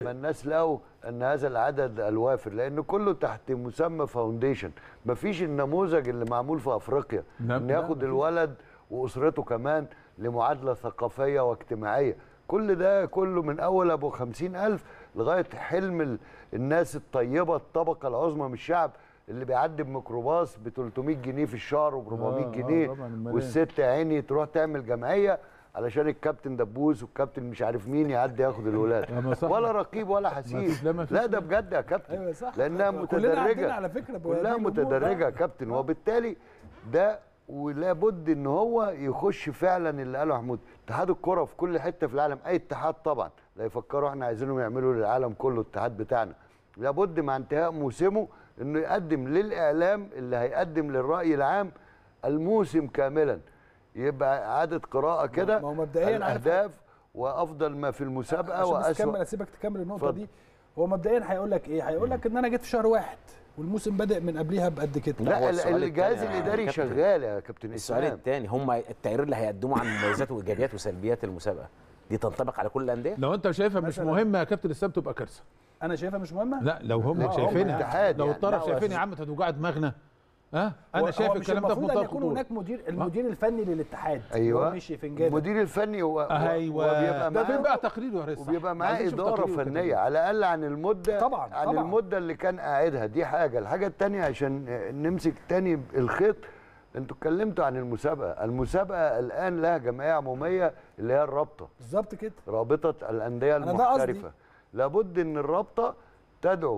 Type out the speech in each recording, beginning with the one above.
ما الناس لقوا ان هذا العدد الوافر لان كله تحت مسمى فاونديشن مفيش النموذج اللي معمول في افريقيا لا، ان لا، ياخد مفيش. الولد واسرته كمان لمعادله ثقافيه واجتماعيه كل ده كله من اول ابو خمسين الف لغايه حلم ال- الناس الطيبه الطبقه العظمى من الشعب اللي بيعدي بميكروباص ب 300 جنيه في الشهر و 400 آه، آه، جنيه طبعاً، أمال إيه؟ والست يا عيني تروح تعمل جمعيه علشان الكابتن دبوس والكابتن مش عارف مين يعدي ياخد الولاد آه، ما صح. ولا رقيب ولا ما حسيب فيش- لا، ما فيش لا ده بجد يا كابتن أيوة صح. لانها كلنا عندنا متدرجه على فكرة كلها بهذه الأمور. متدرجه آه. يا كابتن وبالتالي ده ولابد ان هو يخش فعلا اللي قاله محمود اتحاد الكره في كل حته في العالم اي اتحاد طبعا لا يفكروا احنا عايزينهم يعملوا للعالم كله الاتحاد بتاعنا لابد مع انتهاء موسمه انه يقدم للاعلام اللي هيقدم للراي العام الموسم كاملا يبقى اعاده قراءه كده ما هو مبدئياً عارف- الاهداف وافضل ما في المسابقه عشان بس تكمل واسوء اسيبك تكمل النقطه اتفضل. دي هو مبدئيا هيقول لك ايه هيقول لك ان انا جيت في شهر واحد والموسم بادئ من قبليها بقد كده لا هو ال- السؤال الجهاز التاني يا الاداري كابتن. شغال يا كابتن السؤال اسلام الثاني هم التقرير اللي هيقدموه عن مميزات وايجابيات وسلبيات المسابقه دي تنطبق على كل الانديه لو انت شايفها مش مثلاً. مهمه يا كابتن اسلام تبقى كارثه انا شايفها مش مهمه لا لو هم لا، هم شايفينها اتحاد لو يعني. الطرف لا، شايفين هو- يا عم هتوجع دماغنا ها هو- انا شايف هو مش الكلام ده في المفروض منتهى ان يكون الخطوره هناك مدير المدير الفني للاتحاد ايوه هو مشي فنجان المدير الفني هو ايوه وبيبقى ده فين معاه بقى تقريره يا ريس وبيبقى معاه عايزين نشوف اداره تقريره كده. فنيه على الاقل عن المده طبعاً، عن طبعاً. المده اللي كان قاعدها دي حاجه الحاجه الثانيه عشان نمسك تاني الخيط انتوا اتكلمتوا عن المسابقه المسابقه الان لها جمعيه عموميه اللي هي الرابطه بالظبط كده رابطه الانديه أنا ده قصدي. المحترفه لابد ان الرابطه تدعو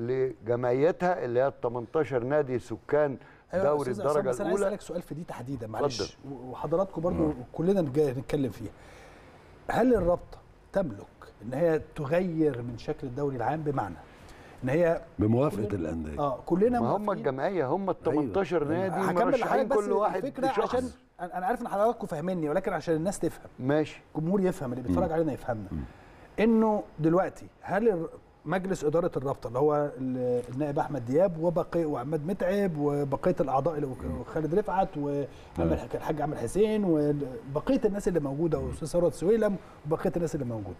لجمعيتها اللي هي 18 نادي سكان أيوة يا دوري أستاذ عصام، الدرجه بس انا عايز الاولى اسالك سؤال في دي تحديدا معلش و- وحضراتكم برضو كلنا نجا- نتكلم فيها هل الرابطه تملك ان هي تغير من شكل الدوري العام بمعنى ان هي بموافقه كلنا- الانديه اه كلنا ما هم موافقين. الجمعيه هم ال 18 نادي هكمل مرشحين لحضرتك بس كل واحد الفكره بشخص. عشان انا أنا عارف ان حضراتكم فاهميني ولكن عشان الناس تفهم ماشي الجمهور يفهم اللي بيتفرج علينا يفهمنا انه دلوقتي هل الر- مجلس اداره الرابطه اللي هو ال- النائب احمد دياب وبقي وعماد متعب وبقيه الاعضاء اللي وخالد رفعت وعمل الحاج عامر حسين وبقيه الناس اللي موجوده واستاذ ثروت سويلم وبقيه الناس اللي موجوده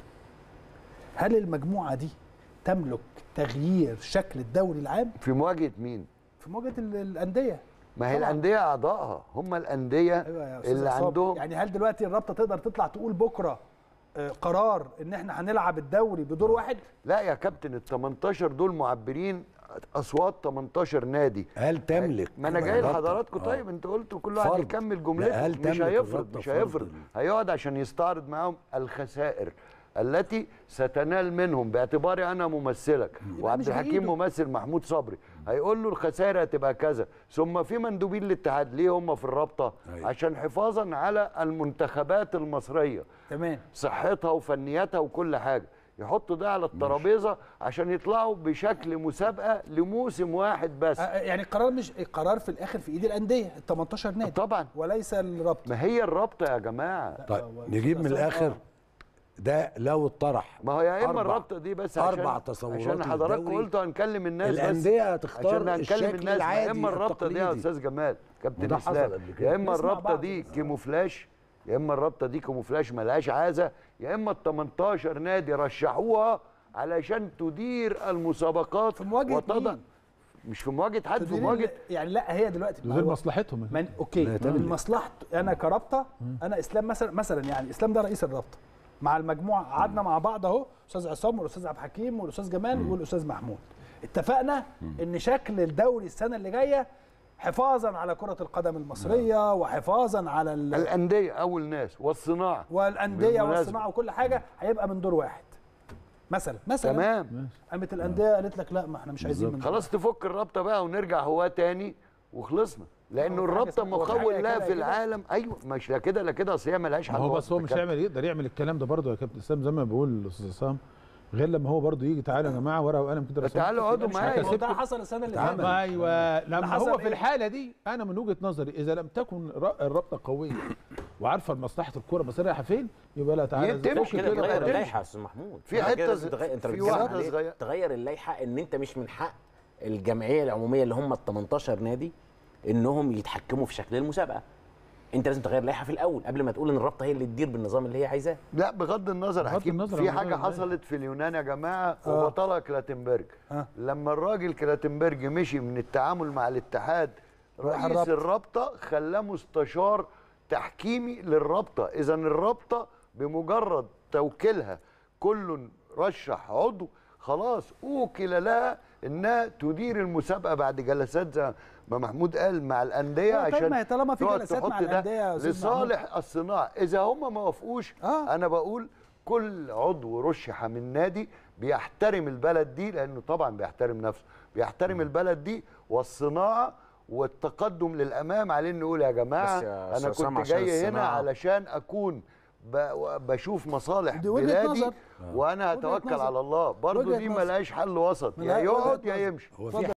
هل المجموعه دي تملك تغيير شكل الدوري العام في مواجهه مين؟ في مواجهه ال- الانديه ما هي طبعاً. الانديه اعضائها هم الانديه ايوه يا استاذ اللي عصام. عندهم يعني هل دلوقتي الرابطه تقدر تطلع تقول بكره آه، قرار ان احنا هنلعب الدوري بدور واحد لا يا كابتن ال 18 دول معبرين اصوات 18 نادي هل تملك ما انا جاي الرابطة؟ لحضراتكم آه. طيب انتوا قلتوا كل واحد فرض. يكمل لا، جملته هل مش تملك هيفرض الرابطة مش فرض هيفرض ال- هيقعد عشان يستعرض معاهم الخسائر التي ستنال منهم باعتباري انا ممثلك وعبد مش الحكيم بإيده. ممثل محمود صبري هيقول له الخسائر هتبقى كذا ثم في مندوبين الاتحاد ليه هم في الرابطه أيوة. عشان حفاظا على المنتخبات المصريه تمام صحتها وفنياتها وكل حاجه يحطوا ده على الترابيزه عشان يطلعوا بشكل مسابقه لموسم واحد بس آه، آه، يعني القرار مش القرار في الاخر في ايد الانديه ال 18 نادي طبعا وليس الرابطه ما هي الرابطه يا جماعه طيب هو نجيب من أستاذ عصام، الاخر آه. ده لو اتطرح ما هو يا اما أربع- الرابطه دي بس عشان أربع تصورات عشان حضراتكم للدوري. قلتوا هنكلم الناس بس الأندية هتختار عشان هنكلم الشكل الناس يا العادي اما الرابطه دي يا التقليدي. استاذ جمال كابتن وده حصل اسلام قبل كده. يا اما نسمع الرابطه بعض دي بس. كيموفلاش يا اما الرابطه دي كيموفلاش ملهاش عازه يا اما ال 18 نادي رشحوها علشان تدير المسابقات في مواجهة وتضع مين؟ مش في مواجهه حد في تدير مواجهه ال- يعني لا هي دلوقتي ما غير هو- مصلحتهم من اوكي لا تملك. من مصلحته انا كرابطه انا اسلام مثلا مثلا يعني اسلام ده رئيس الرابطه مع المجموعه قعدنا مع بعض اهو استاذ عصام والاستاذ عبد الحكيم والاستاذ جمال والاستاذ محمود اتفقنا ان شكل الدوري السنه اللي جايه حفاظا على كره القدم المصريه وحفاظا على ال- الانديه اول ناس والصناعه والانديه بالمناسبة. والصناعه وكل حاجه هيبقى من دور واحد مثلا مثلا تمام قامت الانديه قالت لك لا ما احنا مش عايزين من دور خلاص تفك الرابطه بقى ونرجع هواه تاني وخلصنا لانه هو في حاجة الرابطه اسمها- هو في مخول حاجة لها كده في كده؟ العالم ايوه مش لا كده لا كده اصل هي ملهاش حل ما هو بس هو وسط مش كده. هيعمل يقدر يعمل الكلام ده برضه يا كابتن اسلام زي ما بقول الاستاذ عصام غير لما هو برضه يجي تعالى يا جماعه ورقه وقلم كده رسموا. تعالوا اقعدوا مش معايا عارف، هو ده هكسبكم. حصل السنه اللي تعال- فاتت ايوه لما حصل هو في إيه؟ الحاله دي انا من وجهه نظري اذا لم تكن ر- الرابطه قويه وعارفه مصلحه الكوره بس رايحه فين يبقى لا تعالى تمشي فك كده كده كده تغير تمشي. اللائحه يا استاذ محمود في أنت كده حتة لازم تغير- انت في بتتكلم واحدة عليه. صغيرة. تغير اللائحه ان انت مش من حق الجمعيه العموميه اللي هم ال 18 نادي انهم يتحكموا في شكل المسابقه انت لازم تغير لائحه في الاول قبل ما تقول ان الرابطه هي اللي تدير بالنظام اللي هي عايزاه لا بغض النظر بغض حكيم النظر في عن حاجه موضوع حصلت في اليونان يا جماعه آه. وبطلها كلاتنبرج آه. لما الراجل كلاتنبرج مشي من التعامل مع الاتحاد راح رئيس الرابطة. الرابطه خلاه مستشار تحكيمي للرابطه اذا الرابطه بمجرد توكيلها كل رشح عضو خلاص اوكل لها انها تدير المسابقه بعد جلسات زي ما محمود قال مع الانديه آه، طيب عشان ما هي طالما في تقعد جلسات تحط مع ده الأندية يا أستاذ لصالح الصناعه اذا هم ما وافقوش آه. انا بقول كل عضو رشح من نادي بيحترم البلد دي لانه طبعا بيحترم نفسه بيحترم البلد دي والصناعه والتقدم للامام عليه انه يقول يا جماعه بس يا انا أستاذ كنت سامع عشان جاي هنا الصناعة- علشان اكون ب- بشوف مصالح دي وجهة بلادي نظر. وانا وجهة هتوكل نظر. على الله برضه وجهة دي نظر. ملهاش حل وسط يا ملهاش- وجهة يقعد يا نظر. يمشي هو اتفضل. في